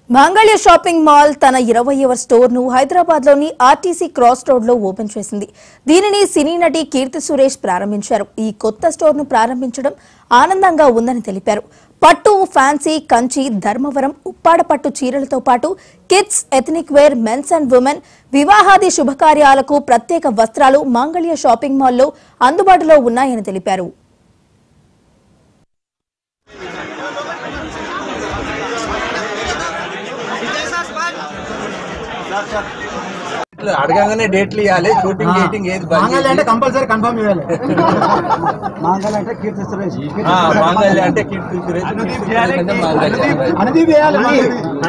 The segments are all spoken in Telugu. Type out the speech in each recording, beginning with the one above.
మాంగళ్య షాపింగ్ మాల్ తన ఇరవైవ స్టోర్ ను హైదరాబాద్ లోని ఆర్టీసీ క్రాస్ రోడ్ లో ఓపెన్ చేసింది దీనిని సినీ నటి కీర్తి సురేష్ ప్రారంభించారు ఈ కొత్త స్టోర్ ను ప్రారంభించడం ఆనందంగా ఉందని తెలిపారు పట్టు ఫ్యాన్సీ కంచి ధర్మవరం ఉప్పాడ పట్టు చీరలతో పాటు kids ethnic wear men's and women వివాహాది శుభకార్యాలకు ప్రత్యేక వస్త్రాలు మాంగళ్య షాపింగ్ మాల్లో అందుబాటులో ఉన్నాయని తెలిపారు ఇట్లా అడగంగానే డేట్లు ఇవ్వాలి షూటింగ్ డేటింగ్ ఏది బంద్ మాంగళ్య అంటే చేసి- కంపల్సరీ కన్ఫర్మ్ ఇవ్వాలి మాంగళ్య అంటే కీర్తి సురేష్ ఆ, మాంగళ్య అంటే కీర్తి సురేష్ కీర్తి సురేష్ అంటే మాంగళ్య అనేది వేయాలి అను-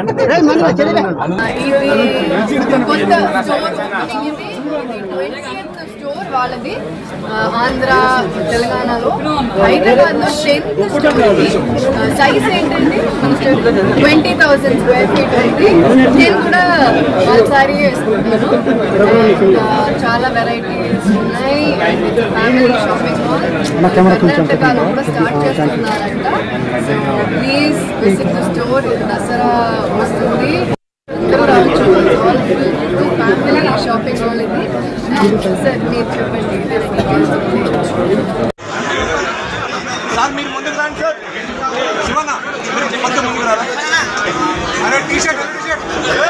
ఇది కొత్త స్టోర్ ఓపెనింగ్ ఇది ట్వంటీయత్ స్టోర్ వాళ్ళది ఆ, ఆంధ్ర తెలంగాణలో హైదరాబాద్ లో టెన్త్ స్టోర్ ఇది సైజ్ ఏంటంటే ట్వంటీ థౌసండ్ స్క్వేర్ ఫీట్ ఉంది నేను కూడా ఒకసారి వేసుకుంటాను And, ఆ, చాలా వెరైటీస్ ఉన్నాయి ఫ్యామిలీ షాపింగ్ మాల్ కర్ణాటకలో కూడా స్టార్ట్ చేస్తున్నారంట so please visit the store Dasara వస్తుంది అందరూ రావచ్చు ఫ్యామిలీ షాపింగ్ మాల్ ఇది సార్ మీరు చెప్పండి ఏదైనా details ఉంటే. సార్ మీరు ముందుకు రండి సార్ శివన్న మీరు కొంచెం ముందుకు రారా అరే T shirt T shirt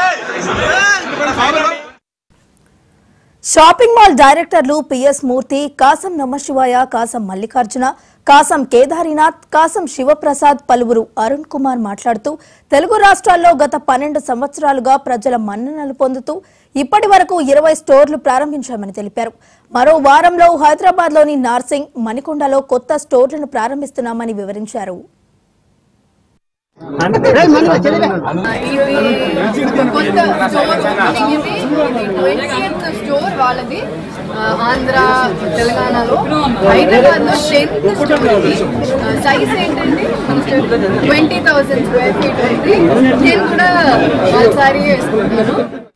shopping mall డైరెక్టర్లు పిఎస్ మూర్తి కాసం నమశివాయ కాసం మల్లికార్జున కాసం కేదారినాథ్ కాసం శివప్రసాద్ పలువురు అరుణ్ కుమార్ మాట్లాడుతూ తెలుగు రాష్ట్రాల్లో గత పన్నెండు సంవత్సరాలుగా ప్రజల మన్ననలు పొందుతూ ఇప్పటి వరకు ఇరవై స్టోర్లు ప్రారంభించామని తెలిపారు మరో వారంలో హైదరాబాద్లోని నార్సింగ్ మణికొండలో కొత్త స్టోర్లను ప్రారంభిస్తున్నామని వివరించారు ఆ, ఇది కొత్త స్టోర్ ఓపెనింగ్ ఇది ట్వంటీయత్ స్టోర్ వాళ్ళది ఆ, ఆంధ్ర తెలంగాణలో హైదరాబాద్ లో టెన్త్ స్టోర్ ఇది సైజ్ ఏంటంటే ట్వంటీ థౌసండ్ స్క్వేర్ ఫీట్ ఉంది నేను కూడా ఒకసారి వేసుకుంటాను